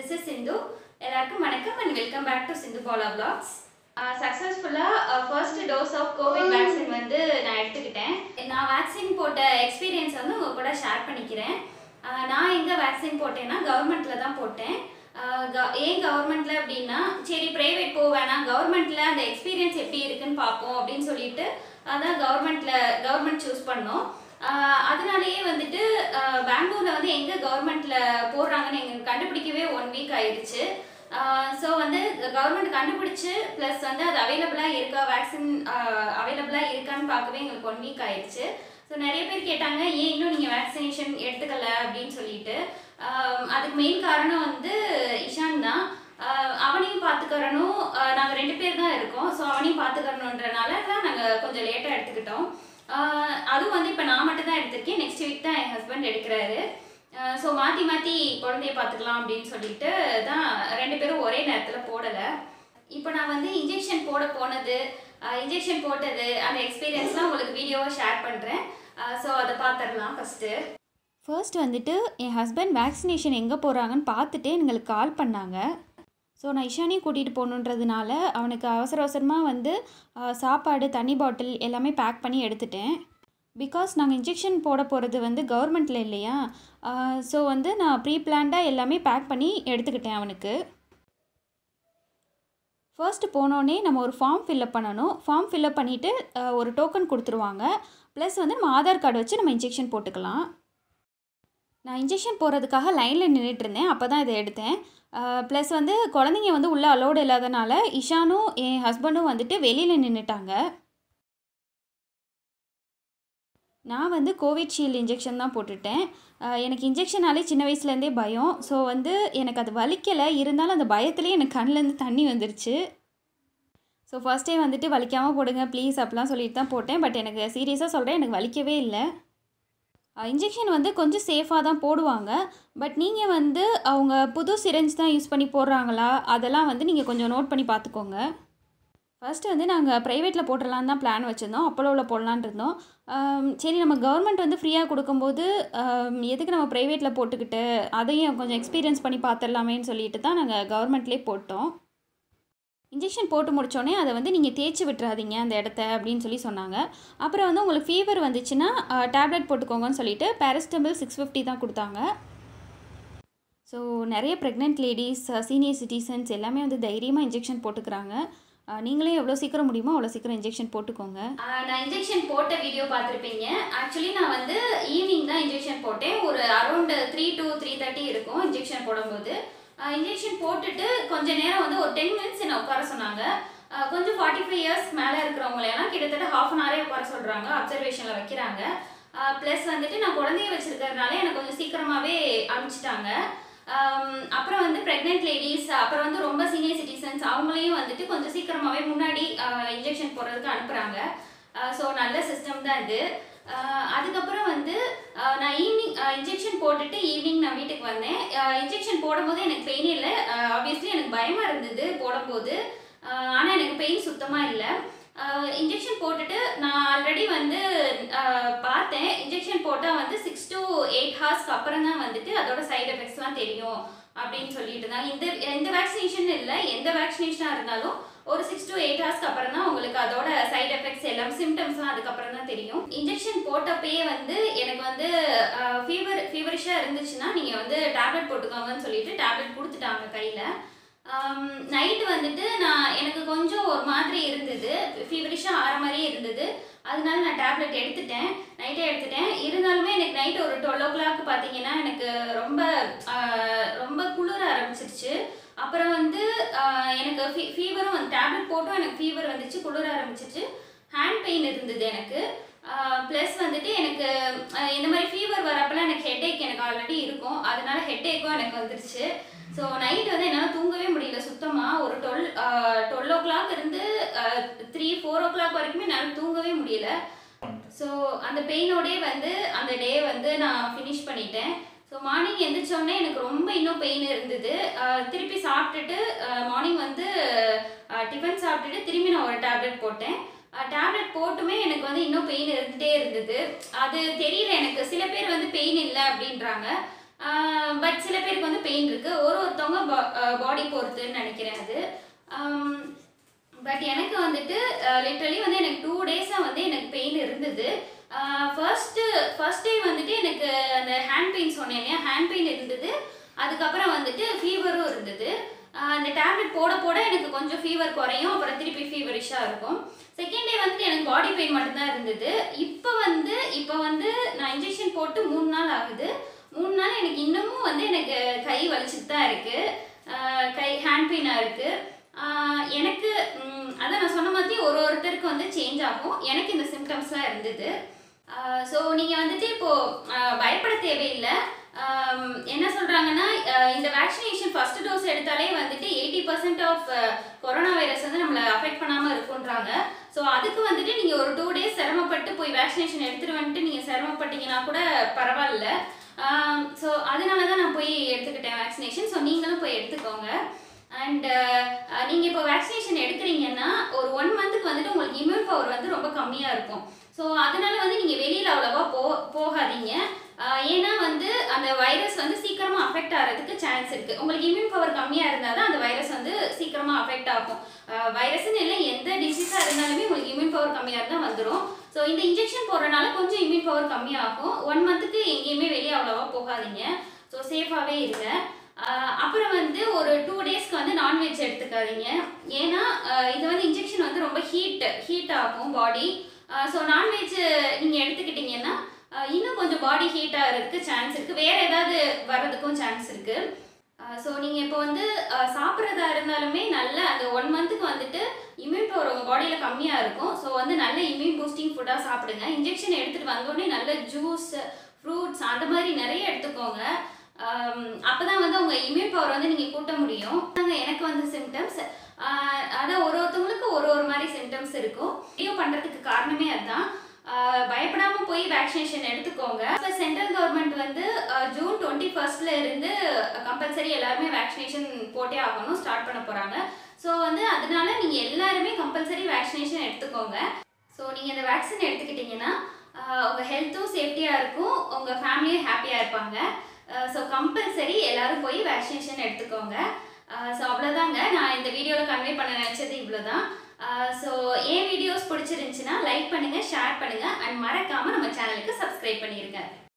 this is Sindhu எல்லாருக்கும் வணக்கம் and welcome back to Sindhu Bala blogs சக்ஸஸ்ஃபுல்லாக first dose of covid vaccine வந்து நான் எடுத்துக்கிட்டேன் நான் வேக்சின் போட்ட எக்ஸ்பீரியன்ஸ் வந்து உங்கள் கூட ஷேர் பண்ணிக்கிறேன் ஆஹ் நான் எங்கே வேக்சின் போட்டேன்னா கவர்மெண்ட்டில் தான் போட்டேன் ஆஹ் க- ஏன் கவர்மெண்ட்டில் அப்படின்னா சரி ப்ரைவேட் போக வேணாம் கவர்மெண்ட்டில் அந்த எக்ஸ்பீரியன்ஸ் எப்படி இருக்குன்னு பார்ப்போம் அப்படின்னு சொல்லிட்டு அதான் கவர்மெண்ட்டில் கவர்மெண்ட் சூஸ் பண்ணோம் ஆஹ் அதனாலேயே வந்துட்டு ஆஹ் பெங்களூர்ல வந்து எங்க கவர்மெண்ட்ல போடுறாங்கன்னு எங்களுக்கு கண்டுபிடிக்கவே ஒன் வீக் ஆயிடுச்சு ஸோ வந்து கவர்மெண்ட் கண்டுபிடிச்சு ப்ளஸ் வந்து அது அவைலபிளாக இருக்கா வேக்சின் அவைலபிளாக இருக்கான்னு பார்க்கவே எங்களுக்கு ஒன் வீக் ஆயிடுச்சு ஸோ நிறைய பேர் கேட்டாங்க ஏன் இன்னும் நீங்கள் வேக்சினேஷன் எடுத்துக்கல அப்படின்னு சொல்லிட்டு ஆஹ் அதுக்கு மெயின் காரணம் வந்து இஷான் தான் ஆஹ் அவனையும் பார்த்துக்கறணும் நாங்கள் ரெண்டு பேர் தான் இருக்கோம் ஸோ அவனையும் பார்த்துக்கறணுன்றனால தான் நாங்கள் கொஞ்சம் லேட்டாக எடுத்துக்கிட்டோம் ஆஹ் அதுவும் வந்து இப்போ நான் மட்டும் தான் எடுத்திருக்கேன் நெக்ஸ்ட் வீக் தான் என் ஹஸ்பண்ட் எடுக்கிறாரு ஸோ மாற்றி மாற்றி குழந்தைய பார்த்துக்கலாம் அப்படின்னு சொல்லிட்டு தான் ரெண்டு பேரும் ஒரே நேரத்தில் போடலை இப்போ நான் வந்து இன்ஜெக்ஷன் போட போனது இன்ஜெக்ஷன் போட்டது அந்த எக்ஸ்பீரியன்ஸ்லாம் உங்களுக்கு வீடியோவை ஷேர் பண்ணுறேன் ஸோ அதை பார்த்துடலாம் ஃபஸ்ட்டு ஃபர்ஸ்ட் வந்துட்டு என் ஹஸ்பண்ட் வேக்சினேஷன் எங்கே போகிறாங்கன்னு பார்த்துட்டு எங்களுக்கு கால் பண்ணாங்க ஸோ நான் இஷானையும் கூட்டிகிட்டு போகணுன்றதுனால அவனுக்கு அவசர அவசரமாக வந்து ஆ, சாப்பாடு தண்ணி பாட்டில் எல்லாமே பேக் பண்ணி எடுத்துட்டேன் பிகாஸ் நாங்கள் இன்ஜெக்ஷன் போட போகிறது வந்து கவர்மெண்ட்டில் இல்லையா ஸோ வந்து நான் ப்ரீ பிளான்டாக எல்லாமே பேக் பண்ணி எடுத்துக்கிட்டேன் அவனுக்கு ஃபர்ஸ்ட் போனோடனே நம்ம ஒரு ஃபார்ம் ஃபில்அப் பண்ணணும் ஃபார்ம் ஃபில்அப் பண்ணிவிட்டு ஒரு டோக்கன் கொடுத்துருவாங்க ப்ளஸ் வந்து நம்ம ஆதார் கார்டு வச்சு நம்ம இன்ஜெக்ஷன் போட்டுக்கலாம் நான் இன்ஜெக்ஷன் போடுறதுக்காக லைனில் நின்றுட்டு இருந்தேன் அப்போ தான் இதை எடுத்தேன் ப்ளஸ் வந்து குழந்தைங்க வந்து உள்ளே அலோடு இல்லாதனால இஷானும் என் ஹஸ்பண்டும் வந்துட்டு வெளியில் நின்றுட்டாங்க நான் வந்து கோவிட்ஷீல்டு இன்ஜெக்ஷன் தான் போட்டுட்டேன் அஹ் எனக்கு இன்ஜெக்ஷனாலே சின்ன வயசுலேருந்தே பயம் ஸோ வந்து எனக்கு அது வலிக்கலை இருந்தாலும் அந்த பயத்துலேயே எனக்கு கண்ணிலேருந்து தண்ணி வந்துருச்சு ஸோ ஃபர்ஸ்ட் டைம் வந்துட்டு வலிக்காமல் போடுங்க ப்ளீஸ் அப்படிலாம் சொல்லிட்டு தான் போட்டேன் பட் எனக்கு சீரியஸாக சொல்கிறேன் எனக்கு வலிக்கவே இல்லை இன்ஜெக்ஷன் வந்து கொஞ்சம் சேஃபாக தான் போடுவாங்க பட் நீங்கள் வந்து அவங்க புது சிரஞ்ச் தான் யூஸ் பண்ணி போடுறாங்களா அதெல்லாம் வந்து நீங்கள் கொஞ்சம் நோட் பண்ணி பார்த்துக்கோங்க ஃபர்ஸ்ட் வந்து நாங்கள் ப்ரைவேட்டில் போட்டுடலான்னு தான் பிளான் வச்சுருந்தோம் அப்போலோவில் போடலான்னு இருந்தோம் ஆம், சரி நம்ம கவர்மெண்ட் வந்து ஃப்ரீயாக கொடுக்கும்போது ஆம், எதுக்கு நம்ம ப்ரைவேட்டில் போட்டுக்கிட்டு அதையும் கொஞ்சம் எக்ஸ்பீரியன்ஸ் பண்ணி பார்த்துடலாமேன்னு சொல்லிட்டு தான் நாங்கள் கவர்மெண்ட்லேயே போட்டோம் இன்ஜெக்ஷன் போட்டு முடிச்சோடனே அதை வந்து நீங்கள் தேய்ச்சி விட்டுறாதீங்க அந்த இடத்த அப்படின்னு சொல்லி சொன்னாங்க அப்புறம் வந்து உங்களுக்கு ஃபீவர் வந்துச்சுன்னா டேப்லெட் போட்டுக்கோங்கன்னு சொல்லிட்டு பேரஸ்டபிள் சிக்ஸ் ஃபிஃப்டி தான் கொடுத்தாங்க ஸோ நிறைய ப்ரெக்னென்ட் லேடிஸ் சீனியர் சிட்டிசன்ஸ் எல்லாமே வந்து தைரியமாக இன்ஜெக்ஷன் போட்டுக்கிறாங்க அஹ், நீங்களே எவ்வளோ சீக்கிரம் முடியுமோ அவ்வளோ சீக்கிரம் இன்ஜெக்ஷன் போட்டுக்கோங்க ஆஹ் நான் இன்ஜெக்ஷன் போட்ட வீடியோ பார்த்துருப்பீங்க ஆக்சுவலி நான் வந்து ஈவினிங் தான் இன்ஜெக்ஷன் போட்டேன் ஒரு around three to three thirty இருக்கும் இன்ஜெக்ஷன் போடும்போது இன்ஜெக்ஷன் போட்டுட்டு கொஞ்ச நேரம் வந்து ஒரு டென் மினிட்ஸ் என்னை உட்கார சொன்னாங்க ஆஹ் கொஞ்சம் ஃபார்ட்டி ஃபைவ் இயர்ஸ் மேலே இருக்கிறவங்களெல்லாம் கிட்டத்தட்ட ஹாஃப் அன் ஹவரே உட்கார சொல்கிறாங்க அப்சர்வேஷனில் வைக்கிறாங்க ப்ளஸ் வந்துட்டு நான் குழந்தைய வச்சிருக்கறதுனால எனக்கு கொஞ்சம் சீக்கிரமாகவே அனுப்பிச்சிட்டாங்க ஆம், அப்புறம் வந்து ப்ரெக்னென்ட் லேடிஸ் அப்புறம் வந்து ரொம்ப சீனியர் சிட்டிசன்ஸ் அவங்களையும் வந்துட்டு கொஞ்சம் சீக்கிரமாகவே முன்னாடி இன்ஜெக்ஷன் போடுறதுக்கு அனுப்புகிறாங்க ஸோ நல்ல சிஸ்டம் தான் இது ஆஹ் அதுக்கப்புறம் வந்து ஆஹ் நான் ஈவினிங் இன்ஜெக்ஷன் போட்டுட்டு ஈவினிங் நான் வீட்டுக்கு வந்தேன் இன்ஜெக்ஷன் போடும்போது எனக்கு பெயின் இல்லை ஆப்வியஸ்லி எனக்கு பயமாக இருந்தது போடும்போது ஆனால் எனக்கு பெயின் சுத்தமாக இல்லை இன்ஜெக்ஷன் போட்டுட்டு நான் ஆல்ரெடி வந்து ஆஹ் பார்த்தேன் இன்ஜெக்ஷன் போட்டால் வந்து சிக்ஸ் to எயிட் ஹார்ஸ்க்கு அப்புறம் தான் வந்துட்டு அதோட சைடு எஃபெக்ட்ஸ்லாம் தெரியும் அப்படின்னு சொல்லிட்டு இருந்தாங்க இந்த இந்த வேக்சினேஷன் இல்லை எந்த வேக்சினேஷனாக இருந்தாலும் ஒரு சிக்ஸ் to எயிட் ஹார்ஸ்க்கு அப்புறம் தான் உங்களுக்கு அதோட சைடு எஃபெக்ட்ஸ் எல்லாம் சிம்டம்ஸ்லாம் அதுக்கப்புறம் தான் தெரியும் இன்ஜெக்ஷன் போட்டப்பயே வந்து எனக்கு வந்து ஃபீவர் ஃபீவரிஷாக இருந்துச்சுன்னா நீங்கள் வந்து டேப்லெட் போட்டுக்கோங்கன்னு சொல்லிட்டு டேப்லெட் கொடுத்துட்டாங்க கையில் நைட்டு வந்துட்டு நான் எனக்கு கொஞ்சம் ஒரு மாதிரி இருந்தது ஃபீவரிஷாக ஆற மாதிரியே இருந்தது அதனால நான் டேப்லெட் எடுத்துட்டேன் நைட்டே எடுத்துட்டேன் இருந்தாலுமே எனக்கு நைட் ஒரு டுவெல் ஓ கிளாக் பார்த்தீங்கன்னா எனக்கு ரொம்ப ஆஹ், ரொம்ப குளிர ஆரம்பிச்சிருச்சு அப்புறம் வந்து ஆஹ், எனக்கு ஃபீ ஃபீவரும் வந்து டேப்லெட் போட்டும் எனக்கு ஃபீவர் வந்துச்சு குளிர ஆரம்பிச்சிச்சு ஹேண்ட் பெயின் இருந்தது எனக்கு ப்ளஸ் வந்துட்டு எனக்கு ஆஹ், இந்த மாதிரி ஃபீவர் வரப்பெல்லாம் எனக்கு ஹெட்டேக் எனக்கு ஆல்ரெடி இருக்கும் அதனால ஹெட்டேக்கும் எனக்கு வந்துருச்சு ஸோ நைட் வந்து என்னால் தூங்கவே முடியல சுத்தமாக ஒரு டுவெல் டுவெல் ஓ கிளாக் இருந்து த்ரீ ஃபோர் ஓ கிளாக் வரைக்குமே என்னால் தூங்கவே முடியல ஸோ அந்த பெயினோடே வந்து அந்த டே வந்து நான் ஃபினிஷ் பண்ணிட்டேன் ஸோ மார்னிங் எந்திரிச்சோடனே எனக்கு ரொம்ப இன்னும் பெயின் இருந்தது அஹ் திருப்பி சாப்பிட்டுட்டு மார்னிங் வந்து டிஃபன் சாப்பிட்டுட்டு திரும்பி நான் ஒரு டேப்லெட் போட்டேன் டேப்லெட் போட்டுமே எனக்கு வந்து இன்னும் பெயின் இருந்துகிட்டே இருந்தது அது தெரியல எனக்கு சில பேர் வந்து பெயின் இல்லை அப்படின்றாங்க பட் சில பேருக்கு வந்து பெயின் இருக்குது ஒரு ஒருத்தவங்க பாடி பொறுத்துன்னு நினைக்கிறேன் அது பட் எனக்கு வந்துட்டு லிட்ரலி வந்து எனக்கு டூ டேஸாக வந்து எனக்கு பெயின் இருந்தது ஃபர்ஸ்ட்டு ஃபர்ஸ்ட் டே வந்துட்டு எனக்கு அந்த ஹேண்ட் பெயின் சொன்னேன் இல்லையா ஹேண்ட் பெயின் இருந்தது அதுக்கப்புறம் வந்துட்டு ஃபீவரும் இருந்தது ஆஹ் அந்த டேப்லெட் போட போட எனக்கு கொஞ்சம் ஃபீவர் குறையும் அப்புறம் திருப்பி ஃபீவரிஷாக இருக்கும் செகண்ட் டே வந்துட்டு எனக்கு பாடி பெயின் மட்டும்தான் இருந்தது இப்போ வந்து இப்போ வந்து நான் இன்ஜெக்ஷன் போட்டு மூணு நாள் ஆகுது மூணு நாள் எனக்கு இன்னமும் வந்து எனக்கு கை வலிச்சிட்டு தான் இருக்குது கை ஹேண்ட் பெயினாக இருக்குது ஆஹ் எனக்கு ம், அதான் நான் சொன்ன மாதிரி ஒரு ஒருத்தருக்கு வந்து சேஞ்ச் ஆகும் எனக்கு இந்த சிம்டம்ஸ்லாம் இருந்தது ஸோ நீங்கள் வந்துட்டு இப்போது பயப்பட தேவையில்லை ஆம், என்ன சொல்கிறாங்கன்னா இந்த வேக்சினேஷன் ஃபர்ஸ்ட் டோஸ் எடுத்தாலே வந்துட்டு eighty percent of corona virus வந்து நம்மளை அஃபெக்ட் பண்ணாமல் இருக்குன்றாங்க ஸோ அதுக்கு வந்துட்டு நீங்கள் ஒரு டூ டேஸ் சிரமப்பட்டு போய் வேக்சினேஷன் எடுத்துட்டு வந்துட்டு நீங்கள் சிரமப்பட்டீங்கன்னா கூட பரவாயில்ல ஸோ அதனால தான் நான் போய் எடுத்துக்கிட்டேன் வேக்சினேஷன் ஸோ நீங்களும் போய் எடுத்துக்கோங்க அண்ட் நீங்கள் இப்போ வேக்சினேஷன் எடுக்கிறீங்கன்னா ஒரு ஒன் மந்த்துக்கு வந்துட்டு உங்களுக்கு இம்யூன் பவர் வந்து ரொம்ப கம்மியாக இருக்கும் ஸோ அதனால வந்து நீங்கள் வெளியில் அவ்வளோவா போ போகாதீங்க ஆஹ் ஏன்னா வந்து அந்த வைரஸ் வந்து சீக்கிரமாக அஃபெக்ட் ஆகிறதுக்கு சான்ஸ் இருக்குது உங்களுக்கு இம்யூன் பவர் கம்மியாக இருந்தால் தான் அந்த வைரஸ் வந்து சீக்கிரமாக அஃபெக்ட் ஆகும் வைரஸ்னு இல்லை எந்த டிசீஸாக இருந்தாலுமே உங்களுக்கு இம்யூன் பவர் கம்மியாக இருந்தால் வந்துடும் ஸோ இந்த இன்ஜெக்ஷன் போடுறனால கொஞ்சம் இம்யூன் பவர் கம்மியாகும் ஒன் மந்த்துக்கு எங்கேயுமே வெளியே அவ்வளோவா போகாதீங்க ஸோ சேஃபாகவே இருங்க ஆஹ் அப்புறம் வந்து ஒரு டூ டேஸ்க்கு வந்து நான்வெஜ் எடுத்துக்காதீங்க ஏன்னா ஆஹ் இது வந்து இன்ஜெக்ஷன் வந்து ரொம்ப ஹீட் ஹீட் ஆகும் பாடி ஸோ நான்வெஜ் நீங்கள் எடுத்துக்கிட்டிங்கன்னா ஆஹ் இன்னும் கொஞ்சம் பாடி ஹீட் ஆகிறதுக்கு சான்ஸ் இருக்குது வேறு ஏதாவது வர்றதுக்கும் சான்ஸ் இருக்குது ஸோ நீங்கள் இப்போ வந்து ஆஹ் சாப்பிட்றதா இருந்தாலுமே நல்ல அந்த ஒன் மந்த்துக்கு வந்துட்டு இம்யூன் பவர் உங்கள் பாடியில் கம்மியாக இருக்கும் ஸோ வந்து நல்ல இம்யூன் பூஸ்டிங் ஃபுட்டாக சாப்பிடுங்க இன்ஜெக்ஷன் எடுத்துகிட்டு வந்தோடனே நல்ல ஜூஸ் ஃப்ரூட்ஸ் அந்த மாதிரி நிறைய எடுத்துக்கோங்க அப்பதான் வந்து உங்க இம்யூன் பவர் வந்து நீங்க கூட்ட முடியும் அதாங்க எனக்கு வந்து சிம்டம்ஸ் அதான் ஒரு ஒருத்தவங்களுக்கு ஒரு ஒரு மாதிரி சிம்டம்ஸ் இருக்கும் வீடியோ பண்றதுக்கு காரணமே அதுதான் ஆஹ் பயப்படாம போய் வேக்சினேஷன் எடுத்துக்கோங்க இப்போ சென்ட்ரல் கவர்மெண்ட் வந்து ஆஹ் ஜூன் டுவெண்ட்டி ஃபர்ஸ்ட்ல இருந்து கம்பல்சரி எல்லாருமே வேக்சினேஷன் போட்டே ஆகணும் ஸ்டார்ட் பண்ண போறாங்க ஸோ வந்து அதனால நீங்க எல்லாருமே கம்பல்சரி வேக்சினேஷன் எடுத்துக்கோங்க ஸோ நீங்கள் இந்த வேக்சின் எடுத்துக்கிட்டிங்கன்னா ஆஹ் உங்க ஹெல்த்தும் சேஃப்டியாக இருக்கும் உங்கள் ஃபேமிலியும் ஹாப்பியாக இருப்பாங்க ஸோ கம்பல்சரி எல்லாரும் போய் வேக்சினேஷன் எடுத்துக்கோங்க ஸோ அவ்வளோதாங்க நான் இந்த வீடியோவில் கன்வே பண்ண நினச்சது இவ்வளோதான் ஸோ என் வீடியோஸ் பிடிச்சிருந்துச்சுன்னா லைக் பண்ணுங்கள் ஷேர் பண்ணுங்கள் அண்ட் மறக்காமல் நம்ம சேனலுக்கு சப்ஸ்கிரைப் பண்ணிடுங்க